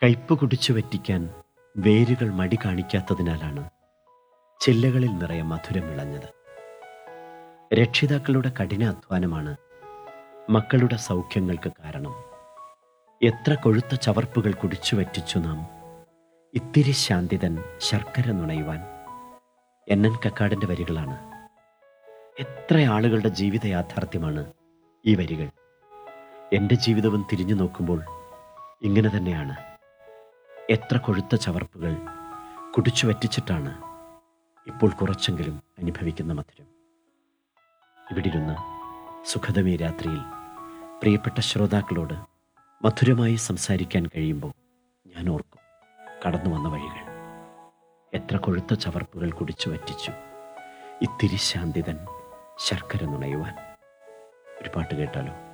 കയ്പ് കുടിച്ചു വറ്റിക്കാൻ വേരുകൾ മടി കാണിക്കാത്തതിനാലാണ് ചില്ലകളിൽ നിറയെ മധുരം വിളഞ്ഞത് രക്ഷിതാക്കളുടെ കഠിന അധ്വാനമാണ് മക്കളുടെ സൗഖ്യങ്ങൾക്ക് കാരണം എത്ര കൊഴുത്ത ചവർപ്പുകൾ കുടിച്ചു വറ്റിച്ചു നാം ഇത്തിരി ശാന്തിതൻ ശർക്കര നുണയുവാൻ എൻ എൻ കക്കാടിൻ്റെ വരികളാണ് എത്ര ആളുകളുടെ ജീവിത യാഥാർത്ഥ്യമാണ് ഈ വരികൾ എൻ്റെ ജീവിതവും തിരിഞ്ഞു നോക്കുമ്പോൾ ഇങ്ങനെ തന്നെയാണ് എത്ര കൊഴുത്ത ചവർപ്പുകൾ കുടിച്ചു വറ്റിച്ചിട്ടാണ് ഇപ്പോൾ കുറച്ചെങ്കിലും അനുഭവിക്കുന്ന മധുരം ഇവിടിരുന്ന് സുഖതമേ രാത്രിയിൽ പ്രിയപ്പെട്ട ശ്രോതാക്കളോട് മധുരമായി സംസാരിക്കാൻ കഴിയുമ്പോൾ ഞാൻ ഓർക്കും കടന്നു വന്ന വഴികൾ എത്ര കൊഴുത്ത ചവർപ്പുകൾ കുടിച്ചു വറ്റിച്ചു ഇത്തിരി ശാന്തിതൻ ശർക്കര നുണയുവാൻ ഒരു പാട്ട് കേട്ടാലോ